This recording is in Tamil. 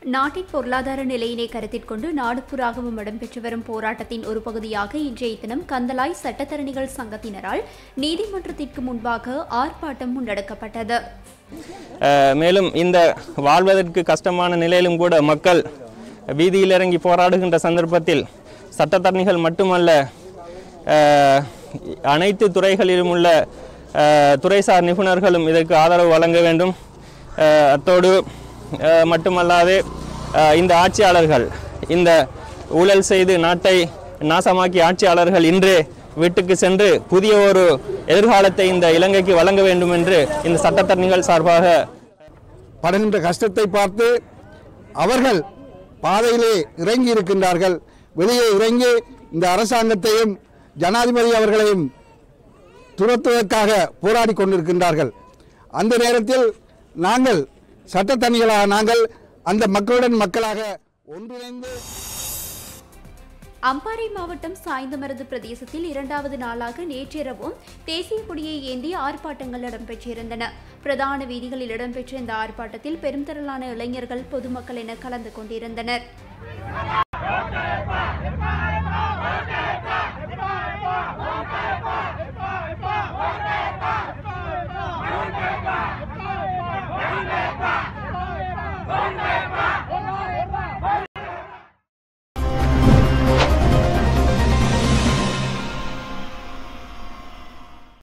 நாட்டின் பொருளாதார நிலையினை கருத்தில் கொண்டு நாடுபுறாகவும் இடம்பெற்று வரும் போராட்டத்தின் ஒரு பகுதியாக இன்றைய தினம் கந்தலாய் சட்டத்தரணிகள் சங்கத்தினரால் நீதிமன்றத்திற்கு முன்பாக ஆர்ப்பாட்டம் முன்னெடுக்கப்பட்டது அஹ், மேலும் இந்த வாழ்வதற்கு கஷ்டமான நிலையிலும் கூட மக்கள் வீதியில் இறங்கி போராடுகின்ற சந்தர்ப்பத்தில் சட்டத்தரணிகள் மட்டுமல்ல அஹ், அனைத்து துறைகளிலும் உள்ள அஹ், துறைசார் நிபுணர்களும் இதற்கு ஆதரவு வழங்க வேண்டும் அஹ், அத்தோடு அஹ், மட்டுமல்லாது அஹ், இந்த ஆட்சியாளர்கள் இந்த ஊழல் செய்து நாட்டை நாசமாக்கிய ஆட்சியாளர்கள் இன்று வீட்டுக்கு சென்று புதிய ஒரு எதிர்காலத்தை இந்த இலங்கைக்கு வழங்க வேண்டும் என்று இந்த சட்டத்தரணிகள் சார்பாக படுகின்ற கஷ்டத்தை பார்த்து அவர்கள் பாதையிலே இறங்கி இருக்கின்றார்கள் வெளியே இறங்கி இந்த அரசாங்கத்தையும் ஜனாதிபதி அவர்களையும் துரத்துவதற்காக போராடி கொண்டிருக்கின்றார்கள் அந்த நேரத்தில் நாங்கள் சட்டத்தணிகளாக நாங்கள் அந்த மக்களுடன் மக்களாக ஒன்றிணைந்து அம்பாறை மாவட்டம் சாய்ந்தமருது பிரதேசத்தில் இரண்டாவது நாளாக நேற்றிரவும் தேசிய கொடியை ஏந்தி ஆர்ப்பாட்டங்கள் இடம்பெற்றிருந்தன பிரதான வீதிகளில் இடம்பெற்ற இந்த ஆர்ப்பாட்டத்தில் பெரும் திரளான இளைஞர்கள் பொதுமக்கள் என கலந்து கொண்டிருந்தனர்